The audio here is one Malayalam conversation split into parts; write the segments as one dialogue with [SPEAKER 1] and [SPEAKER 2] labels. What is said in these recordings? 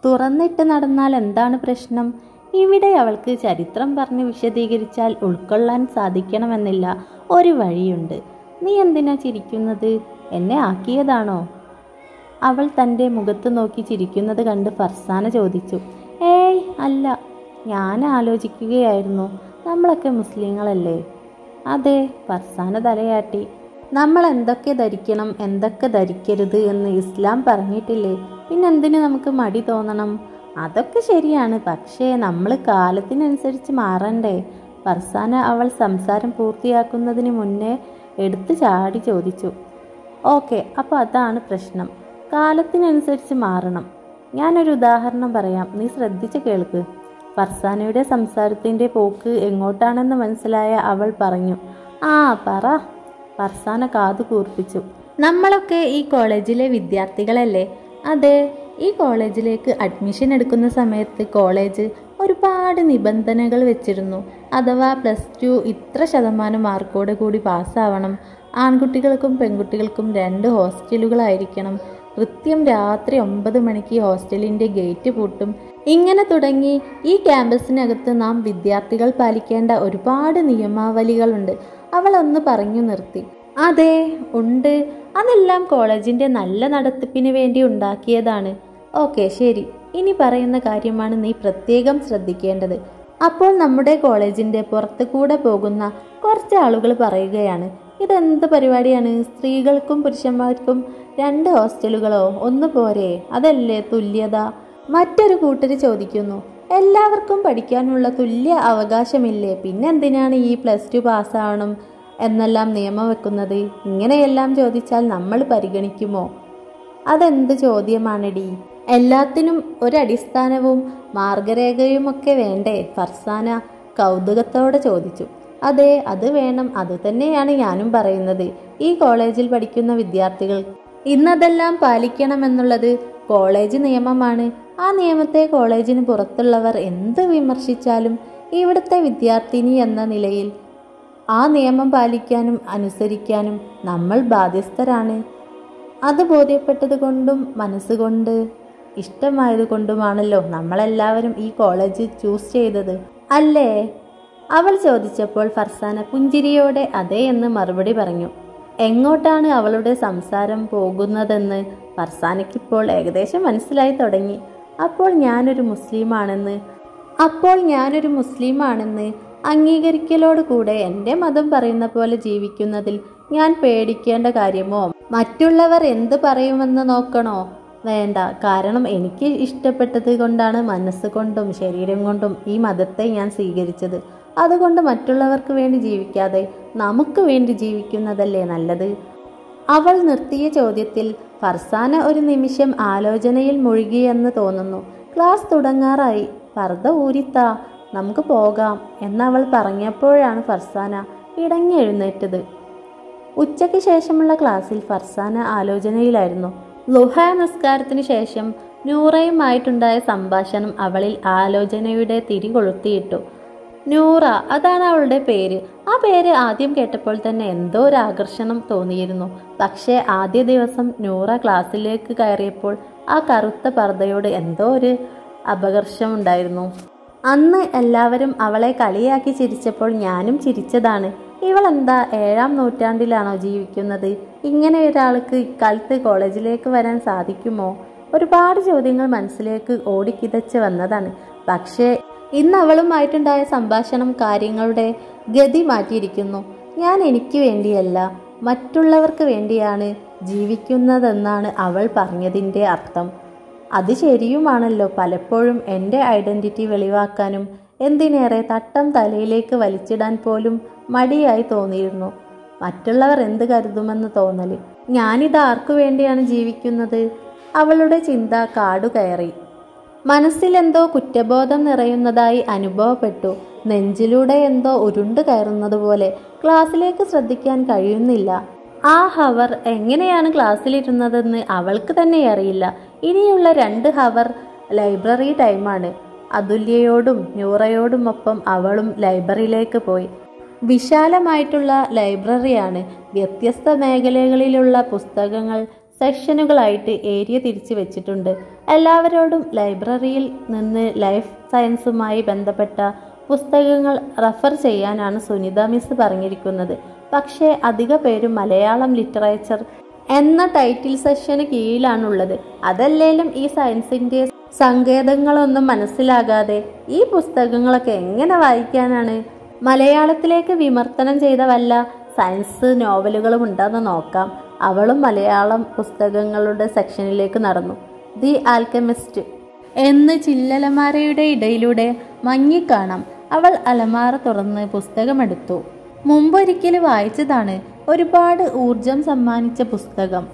[SPEAKER 1] തുറന്നിട്ട് നടന്നാൽ എന്താണ് പ്രശ്നം ഇവിടെ അവൾക്ക് ചരിത്രം പറഞ്ഞ് വിശദീകരിച്ചാൽ ഉൾക്കൊള്ളാൻ സാധിക്കണമെന്നില്ല ഒരു വഴിയുണ്ട് നീ എന്തിനാ ചിരിക്കുന്നത് എന്നെ ആക്കിയതാണോ അവൾ തൻ്റെ മുഖത്ത് നോക്കി ചിരിക്കുന്നത് കണ്ട് ഫർസാന ചോദിച്ചു ഏയ് അല്ല ഞാൻ ആലോചിക്കുകയായിരുന്നു നമ്മളൊക്കെ മുസ്ലിങ്ങളല്ലേ അതെ ഫർസാന തലയാട്ടി നമ്മൾ എന്തൊക്കെ ധരിക്കണം എന്തൊക്കെ ധരിക്കരുത് എന്ന് ഇസ്ലാം പറഞ്ഞിട്ടില്ലേ പിന്നെന്തിനു നമുക്ക് മടി തോന്നണം അതൊക്കെ ശരിയാണ് പക്ഷേ നമ്മൾ കാലത്തിനനുസരിച്ച് മാറണ്ടേ ഫർസാന അവൾ സംസാരം പൂർത്തിയാക്കുന്നതിന് മുന്നേ എടുത്തു ചാടി ചോദിച്ചു ഓക്കെ അപ്പോൾ അതാണ് പ്രശ്നം കാലത്തിനനുസരിച്ച് മാറണം ഞാനൊരു ഉദാഹരണം പറയാം നീ ശ്രദ്ധിച്ച് കേൾക്ക് ഫർസാനയുടെ സംസാരത്തിൻ്റെ പോക്ക് എങ്ങോട്ടാണെന്ന് മനസ്സിലായ അവൾ പറഞ്ഞു ആ പറ ഫർസാന കാതു കൂർപ്പിച്ചു നമ്മളൊക്കെ ഈ കോളേജിലെ വിദ്യാർത്ഥികളല്ലേ അതെ ഈ കോളേജിലേക്ക് അഡ്മിഷൻ എടുക്കുന്ന സമയത്ത് കോളേജ് ഒരുപാട് നിബന്ധനകൾ വെച്ചിരുന്നു അഥവാ പ്ലസ് ടു ഇത്ര ശതമാനം മാർക്കോടെ കൂടി പാസ്സാവണം ആൺകുട്ടികൾക്കും പെൺകുട്ടികൾക്കും രണ്ട് ഹോസ്റ്റലുകളായിരിക്കണം കൃത്യം രാത്രി ഒമ്പത് മണിക്ക് ഹോസ്റ്റലിൻ്റെ ഗേറ്റ് പൂട്ടും ഇങ്ങനെ തുടങ്ങി ഈ ക്യാമ്പസിനകത്ത് നാം വിദ്യാർത്ഥികൾ പാലിക്കേണ്ട ഒരുപാട് നിയമാവലികളുണ്ട് അവൾ ഒന്ന് പറഞ്ഞു നിർത്തി അതെ ഉണ്ട് അതെല്ലാം കോളേജിന്റെ നല്ല നടത്തിപ്പിന് വേണ്ടി ഉണ്ടാക്കിയതാണ് ഓക്കെ ശരി ഇനി പറയുന്ന കാര്യമാണ് നീ പ്രത്യേകം ശ്രദ്ധിക്കേണ്ടത് അപ്പോൾ നമ്മുടെ കോളേജിന്റെ പുറത്തു കൂടെ പോകുന്ന കുറച്ച് ആളുകൾ പറയുകയാണ് ഇതെന്ത് പരിപാടിയാണ് സ്ത്രീകൾക്കും പുരുഷന്മാർക്കും രണ്ട് ഹോസ്റ്റലുകളോ ഒന്ന് പോരെ അതല്ലേ തുല്യത മറ്റൊരു കൂട്ടര് ചോദിക്കുന്നു എല്ലാവർക്കും പഠിക്കാനുള്ള തുല്യ അവകാശമില്ലേ പിന്നെന്തിനാണ് ഈ പ്ലസ് ടു പാസ്സാവണം എന്നെല്ലാം നിയമം വെക്കുന്നത് ഇങ്ങനെയെല്ലാം ചോദിച്ചാൽ നമ്മൾ പരിഗണിക്കുമോ അതെന്ത് ചോദ്യമാണെടി എല്ലാത്തിനും ഒരടിസ്ഥാനവും മാർഗരേഖയുമൊക്കെ വേണ്ടേ ഫർസാന കൗതുകത്തോടെ ചോദിച്ചു അതെ അത് വേണം അത് തന്നെയാണ് ഞാനും പറയുന്നത് ഈ കോളേജിൽ പഠിക്കുന്ന വിദ്യാർത്ഥികൾ ഇന്നതെല്ലാം പാലിക്കണമെന്നുള്ളത് കോളേജ് നിയമമാണ് ആ നിയമത്തെ കോളേജിന് പുറത്തുള്ളവർ എന്ത് വിമർശിച്ചാലും ഇവിടുത്തെ വിദ്യാർത്ഥിനി എന്ന നിലയിൽ ആ നിയമം പാലിക്കാനും അനുസരിക്കാനും നമ്മൾ ബാധ്യസ്ഥരാണ് അത് ബോധ്യപ്പെട്ടത് കൊണ്ടും മനസ്സുകൊണ്ട് ഇഷ്ടമായതുകൊണ്ടുമാണല്ലോ നമ്മളെല്ലാവരും ഈ കോളേജ് ചൂസ് ചെയ്തത് അല്ലേ അവൾ ചോദിച്ചപ്പോൾ ഫർസാന പുഞ്ചിരിയോടെ അതെ എന്ന് മറുപടി പറഞ്ഞു എങ്ങോട്ടാണ് അവളുടെ സംസാരം പോകുന്നതെന്ന് ഫർസാനയ്ക്കിപ്പോൾ ഏകദേശം മനസ്സിലായി തുടങ്ങി അപ്പോൾ ഞാനൊരു മുസ്ലിമാണെന്ന് അപ്പോൾ ഞാനൊരു മുസ്ലിമാണെന്ന് അംഗീകരിക്കലോടുകൂടെ എൻ്റെ മതം പറയുന്ന പോലെ ജീവിക്കുന്നതിൽ ഞാൻ പേടിക്കേണ്ട കാര്യമോ മറ്റുള്ളവർ എന്ത് പറയുമെന്ന് നോക്കണോ വേണ്ട കാരണം എനിക്ക് ഇഷ്ടപ്പെട്ടത് കൊണ്ടാണ് മനസ്സുകൊണ്ടും ശരീരം കൊണ്ടും ഈ മതത്തെ ഞാൻ സ്വീകരിച്ചത് അതുകൊണ്ട് മറ്റുള്ളവർക്ക് വേണ്ടി ജീവിക്കാതെ നമുക്ക് വേണ്ടി ജീവിക്കുന്നതല്ലേ നല്ലത് അവൾ നിർത്തിയ ചോദ്യത്തിൽ ഫർസാന ഒരു നിമിഷം ആലോചനയിൽ മുഴുകിയെന്ന് തോന്നുന്നു ക്ലാസ് തുടങ്ങാറായി പർദ്ദ ഊരിത്താ നമുക്ക് പോകാം എന്നവൾ പറഞ്ഞപ്പോഴാണ് ഫർസാന ഇടങ്ങി എഴുന്നേറ്റത് ഉച്ചയ്ക്ക് ശേഷമുള്ള ക്ലാസ്സിൽ ഫർസാന ആലോചനയിലായിരുന്നു ലുഹ നിസ്കാരത്തിന് ശേഷം നൂറയുമായിട്ടുണ്ടായ സംഭാഷണം അവളിൽ ആലോചനയുടെ തിരി കൊളുത്തിയിട്ടു നൂറ അതാണ് അവളുടെ പേര് ആ പേര് ആദ്യം കേട്ടപ്പോൾ തന്നെ എന്തോ ഒരു ആകർഷണം തോന്നിയിരുന്നു പക്ഷേ ആദ്യ ദിവസം നൂറ ക്ലാസ്സിലേക്ക് കയറിയപ്പോൾ ആ കറുത്ത പർദ്ദയോട് എന്തോ ഒരു അപകർഷമുണ്ടായിരുന്നു അന്ന് എല്ലാവരും അവളെ കളിയാക്കി ചിരിച്ചപ്പോൾ ഞാനും ചിരിച്ചതാണ് ഇവൾ എന്താ ഏഴാം നൂറ്റാണ്ടിലാണോ ജീവിക്കുന്നത് ഇങ്ങനെ ഒരാൾക്ക് ഇക്കാലത്ത് കോളേജിലേക്ക് വരാൻ സാധിക്കുമോ ഒരുപാട് ചോദ്യങ്ങൾ മനസ്സിലേക്ക് ഓടിക്കിതച്ച് വന്നതാണ് പക്ഷേ ഇന്ന് അവളുമായിട്ടുണ്ടായ സംഭാഷണം കാര്യങ്ങളുടെ ഗതി മാറ്റിയിരിക്കുന്നു ഞാൻ എനിക്ക് വേണ്ടിയല്ല മറ്റുള്ളവർക്ക് വേണ്ടിയാണ് ജീവിക്കുന്നതെന്നാണ് അവൾ പറഞ്ഞതിൻ്റെ അർത്ഥം അത് ശരിയുമാണല്ലോ പലപ്പോഴും എൻ്റെ ഐഡൻറ്റിറ്റി വെളിവാക്കാനും എന്തിനേറെ തട്ടം തലയിലേക്ക് വലിച്ചിടാൻ പോലും മടിയായി തോന്നിയിരുന്നു മറ്റുള്ളവർ എന്ത് കരുതുമെന്ന് തോന്നല് ഞാനിത് ആർക്കു വേണ്ടിയാണ് ജീവിക്കുന്നത് അവളുടെ ചിന്ത കാടുകയറി മനസ്സിലെന്തോ കുറ്റബോധം നിറയുന്നതായി അനുഭവപ്പെട്ടു നെഞ്ചിലൂടെ എന്തോ ഉരുണ്ടു കയറുന്നത് പോലെ ക്ലാസ്സിലേക്ക് ശ്രദ്ധിക്കാൻ കഴിയുന്നില്ല ആ ഹവർ എങ്ങനെയാണ് ക്ലാസ്സിലിരുന്നതെന്ന് അവൾക്ക് തന്നെ അറിയില്ല ഇനിയുള്ള രണ്ട് ഹവർ ലൈബ്രറി ടൈമാണ് അതുല്യയോടും നൂറയോടുമൊപ്പം അവളും ലൈബ്രറിയിലേക്ക് പോയി വിശാലമായിട്ടുള്ള ലൈബ്രറിയാണ് വ്യത്യസ്ത മേഖലകളിലുള്ള പുസ്തകങ്ങൾ സെക്ഷനുകളായിട്ട് ഏരിയ തിരിച്ചു വെച്ചിട്ടുണ്ട് എല്ലാവരോടും ലൈബ്രറിയിൽ നിന്ന് ലൈഫ് സയൻസുമായി ബന്ധപ്പെട്ട പുസ്തകങ്ങൾ റെഫർ ചെയ്യാനാണ് സുനിത മിസ് പറഞ്ഞിരിക്കുന്നത് പക്ഷേ അധിക പേരും മലയാളം ലിറ്ററേച്ചർ എന്ന ടൈറ്റിൽ സെഷന് കീഴിലാണുള്ളത് അതല്ലേലും ഈ സയൻസിൻ്റെ സങ്കേതങ്ങളൊന്നും മനസ്സിലാകാതെ ഈ പുസ്തകങ്ങളൊക്കെ എങ്ങനെ വായിക്കാനാണ് മലയാളത്തിലേക്ക് വിമർത്തനം ചെയ്ത വല്ല സയൻസ് നോവലുകളും ഉണ്ടെന്ന് നോക്കാം അവളും മലയാളം പുസ്തകങ്ങളുടെ സെക്ഷനിലേക്ക് നടന്നു ദി ആൽക്കമിസ്റ്റ് എന്ന് ചില്ലലമാരയുടെ ഇടയിലൂടെ മങ്ങിക്കാണാം അവൾ അലമാര തുറന്ന് പുസ്തകമെടുത്തു മുമ്പൊരിക്കൽ വായിച്ചതാണ് ഒരുപാട് ഊർജം സമ്മാനിച്ച പുസ്തകം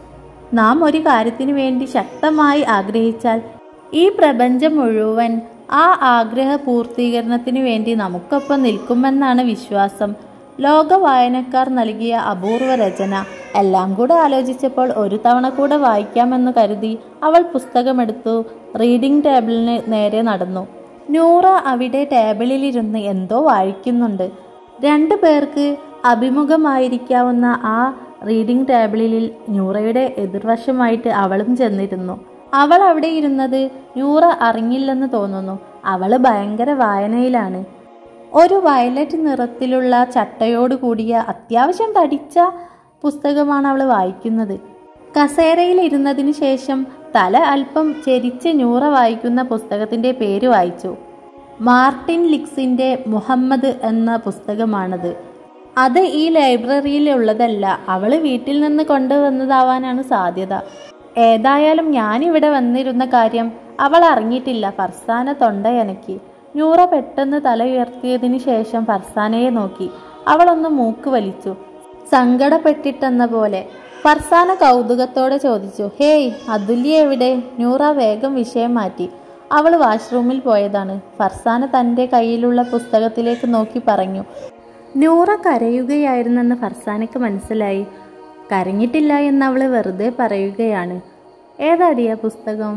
[SPEAKER 1] നാം ഒരു കാര്യത്തിനു വേണ്ടി ശക്തമായി ആഗ്രഹിച്ചാൽ ഈ പ്രപഞ്ചം മുഴുവൻ ആ ആഗ്രഹ പൂർത്തീകരണത്തിനു വേണ്ടി നമുക്കൊപ്പം നിൽക്കുമെന്നാണ് വിശ്വാസം ലോക വായനക്കാർ നൽകിയ അപൂർവ രചന എല്ലാം കൂടെ ആലോചിച്ചപ്പോൾ ഒരു തവണ കൂടെ വായിക്കാമെന്ന് കരുതി അവൾ പുസ്തകമെടുത്തു റീഡിംഗ് ടേബിളിന് നേരെ നടന്നു നൂറ അവിടെ ടേബിളിലിരുന്ന് എന്തോ വായിക്കുന്നുണ്ട് രണ്ടു പേർക്ക് അഭിമുഖമായിരിക്കാവുന്ന ആ റീഡിംഗ് ടേബിളിൽ നൂറയുടെ എതിർവശമായിട്ട് അവളും ചെന്നിരുന്നു അവൾ അവിടെ ഇരുന്നത് നൂറ അറിഞ്ഞില്ലെന്ന് തോന്നുന്നു അവൾ ഭയങ്കര വായനയിലാണ് ഒരു വയലറ്റ് നിറത്തിലുള്ള ചട്ടയോട് കൂടിയ അത്യാവശ്യം തടിച്ച പുസ്തകമാണ് അവൾ വായിക്കുന്നത് കസേരയിൽ ഇരുന്നതിന് ശേഷം തല അല്പം ചെരിച്ച് നൂറ വായിക്കുന്ന പുസ്തകത്തിന്റെ പേര് വായിച്ചു മാർട്ടിൻ ലിക്സിന്റെ മുഹമ്മദ് എന്ന പുസ്തകമാണത് അത് ഈ ലൈബ്രറിയിൽ ഉള്ളതല്ല അവൾ വീട്ടിൽ നിന്ന് കൊണ്ടുവന്നതാവാനാണ് സാധ്യത ഏതായാലും ഞാനിവിടെ വന്നിരുന്ന കാര്യം അവൾ അറിഞ്ഞിട്ടില്ല ഫർസാന തൊണ്ടയനക്കി നൂറ പെട്ടെന്ന് തല ഉയർത്തിയതിനു ശേഷം ഫർസാനയെ നോക്കി അവളൊന്ന് മൂക്ക് വലിച്ചു സങ്കടപ്പെട്ടിട്ടെന്ന പോലെ ഫർസാന കൗതുകത്തോടെ ചോദിച്ചു ഹേയ് അതുല്യ എവിടെ നൂറ വേഗം വിഷയം മാറ്റി അവൾ വാഷ്റൂമിൽ പോയതാണ് ഫർസാന തൻ്റെ കയ്യിലുള്ള പുസ്തകത്തിലേക്ക് നോക്കി പറഞ്ഞു നൂറ കരയുകയായിരുന്നെന്ന് ഫർസാനയ്ക്ക് മനസ്സിലായി കരഞ്ഞിട്ടില്ല എന്ന് അവൾ വെറുതെ പറയുകയാണ് ഏതാടിയ പുസ്തകം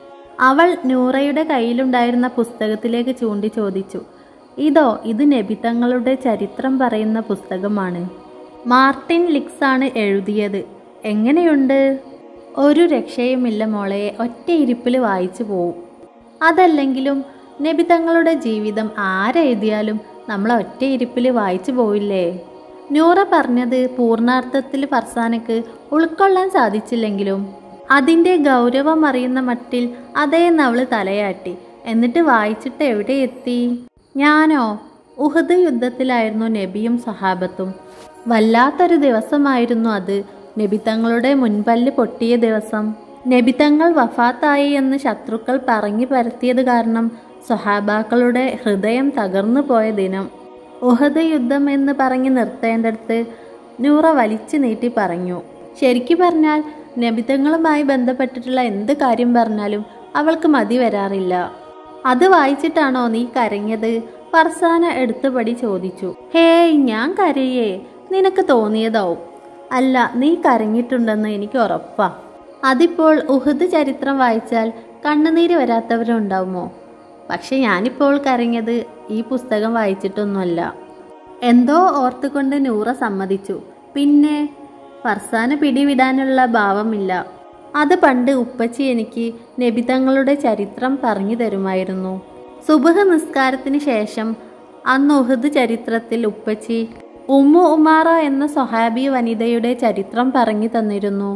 [SPEAKER 1] അവൾ നൂറയുടെ കയ്യിലുണ്ടായിരുന്ന പുസ്തകത്തിലേക്ക് ചൂണ്ടി ചോദിച്ചു ഇതോ ഇത് നബിതങ്ങളുടെ ചരിത്രം പറയുന്ന പുസ്തകമാണ് മാർട്ടിൻ ലിക്സ് ആണ് എഴുതിയത് എങ്ങനെയുണ്ട് ഒരു രക്ഷയുമില്ല മോളെ ഒറ്റ ഇരിപ്പിൽ വായിച്ചു പോവും അതല്ലെങ്കിലും നബിതങ്ങളുടെ ജീവിതം ആരെഴുതിയാലും നമ്മൾ ഒറ്റ ഇരിപ്പിൽ വായിച്ചു പോയില്ലേ നൂറ പറഞ്ഞത് പൂർണാർത്ഥത്തിൽ ഫർസാനക്ക് ഉൾക്കൊള്ളാൻ സാധിച്ചില്ലെങ്കിലും അതിൻ്റെ ഗൗരവം അറിയുന്ന മട്ടിൽ അതേന്ന് അവൾ തലയാട്ടി എന്നിട്ട് വായിച്ചിട്ട് എവിടെ എത്തി ഞാനോ ഉഹദ് യുദ്ധത്തിലായിരുന്നു നബിയും സഹാബത്തും വല്ലാത്തൊരു ദിവസമായിരുന്നു അത് നബി തങ്ങളുടെ മുൻപല്ല് പൊട്ടിയ ദിവസം നബി തങ്ങൾ വഫാത്തായി എന്ന് ശത്രുക്കൾ പറഞ്ഞു പരത്തിയത് കാരണം സഹാബാക്കളുടെ ഹൃദയം തകർന്നു പോയ ദിനം ഉഹദ് യുദ്ധം എന്ന് പറഞ്ഞ് നിർത്തേണ്ടടുത്ത് നൂറ വലിച്ചു നീട്ടി പറഞ്ഞു ശരിക്കു പറഞ്ഞാൽ നബിതങ്ങളുമായി ബന്ധപ്പെട്ടിട്ടുള്ള എന്ത് കാര്യം പറഞ്ഞാലും അവൾക്ക് മതി വരാറില്ല അത് വായിച്ചിട്ടാണോ നീ കരഞ്ഞത് ഫർസാന എടുത്തപടി ചോദിച്ചു ഹേയ് ഞാൻ കരയേ നിനക്ക് തോന്നിയതാവും അല്ല നീ കരഞ്ഞിട്ടുണ്ടെന്ന് എനിക്ക് ഉറപ്പാ അതിപ്പോൾ ഉഹദ് ചരിത്രം വായിച്ചാൽ കണ്ണുനീര് വരാത്തവരുണ്ടാവുമോ പക്ഷെ ഞാനിപ്പോൾ കരഞ്ഞത് ഈ പുസ്തകം വായിച്ചിട്ടൊന്നുമല്ല എന്തോ ഓർത്തുകൊണ്ട് നൂറ സമ്മതിച്ചു പിന്നെ ഫർസാന പിടിവിടാനുള്ള ഭാവമില്ല അത് പണ്ട് ഉപ്പച്ചി എനിക്ക് നബിതങ്ങളുടെ ചരിത്രം പറഞ്ഞു തരുമായിരുന്നു സുബഹ നിസ്കാരത്തിന് ശേഷം അന്ന് ഉഹദ് ചരിത്രത്തിൽ ഉപ്പച്ചി ഉമ്മു ഉമാറ എന്ന സ്വഹാബി വനിതയുടെ ചരിത്രം പറഞ്ഞു തന്നിരുന്നു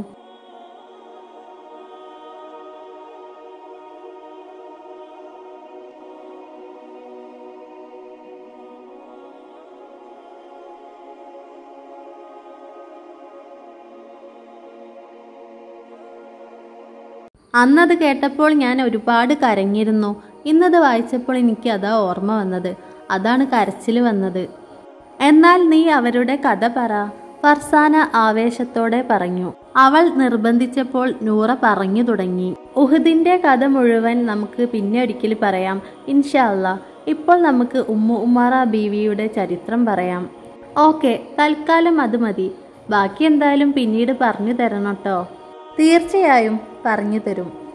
[SPEAKER 1] അന്നത് കേട്ടപ്പോൾ ഞാൻ ഒരുപാട് കരഞ്ഞിരുന്നു ഇന്നത് വായിച്ചപ്പോൾ എനിക്ക് അതാ ഓർമ്മ വന്നത് അതാണ് കരച്ചിൽ വന്നത് എന്നാൽ നീ അവരുടെ കഥ പറ ഫർസാന ആവേശത്തോടെ പറഞ്ഞു അവൾ നിർബന്ധിച്ചപ്പോൾ നൂറ പറഞ്ഞു തുടങ്ങി ഉഹദിന്റെ കഥ മുഴുവൻ നമുക്ക് പിന്നെ ഒരിക്കൽ പറയാം ഇൻഷാ അല്ലാ ഇപ്പോൾ നമുക്ക് ഉമ്മു ഉമാറ ബീവിയുടെ ചരിത്രം പറയാം ഓക്കെ തൽക്കാലം അത് മതി ബാക്കി എന്തായാലും പിന്നീട് പറഞ്ഞു തരണം കേട്ടോ തീർച്ചയായും പറഞ്ഞു തരും